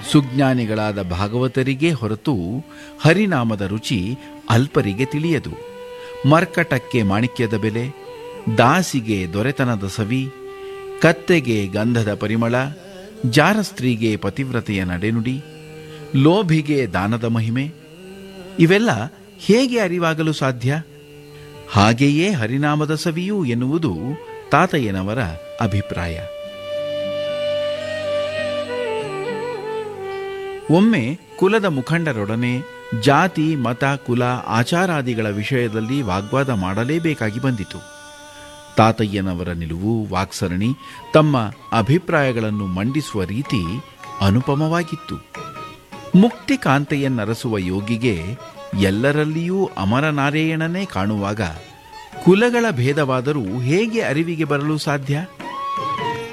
ಸುಜ್ಞಾನಿಗಳಾದ ಭಾಗವತರಿಗೆ ಹೊರತು ಹರಿನಾಮದ ರುಚಿ ಅಲ್ಪರಿಗೆ ತಿಳಿಯದು ಮರ್ಕಟಕ್ಕೆ ಮಾಣಿಕ್ಯದ ಬೆಲೆ ದಾಸಿಗೆ ದೊರೆತನದ ಸವಿ ಕತ್ತೆಗೆ ಗಂಧದ ಪರಿಮಳ ಜಾರಸ್ತ್ರೀಗೆ ಪತಿವ್ರತೆಯ ನಡೆನುಡಿ ಲೋಭಿಗೆ ದಾನದ ಮಹಿಮೆ ಇವೆಲ್ಲ ಹೇಗೆ ಅರಿವಾಗಲು ಸಾಧ್ಯ ಹಾಗೆಯೇ ಹರಿನಾಮದ ಸವಿಯೂ ಎನ್ನುವುದು ತಾತಯ್ಯನವರ ಅಭಿಪ್ರಾಯ ಒಮ್ಮೆ ಕುಲದ ಮುಖಂಡರೊಡನೆ ಜಾತಿ ಮತ ಕುಲ ಆಚಾರಾದಿಗಳ ವಿಷಯದಲ್ಲಿ ವಾಗ್ವಾದ ಮಾಡಲೇಬೇಕಾಗಿ ಬಂದಿತು ತಾತಯ್ಯನವರ ನಿಲುವು ವಾಕ್ಸರಣಿ ತಮ್ಮ ಅಭಿಪ್ರಾಯಗಳನ್ನು ಮಂಡಿಸುವ ರೀತಿ ಅನುಪಮವಾಗಿತ್ತು ಮುಕ್ತಿ ಕಾಂತೆಯನ್ನರಸುವ ಯೋಗಿಗೆ ಎಲ್ಲರಲ್ಲಿಯೂ ಅಮರನಾರಾಯಣನೇ ಕಾಣುವಾಗ ಕುಲಗಳ ಭೇದವಾದರೂ ಹೇಗೆ ಅರಿವಿಗೆ ಬರಲು ಸಾಧ್ಯ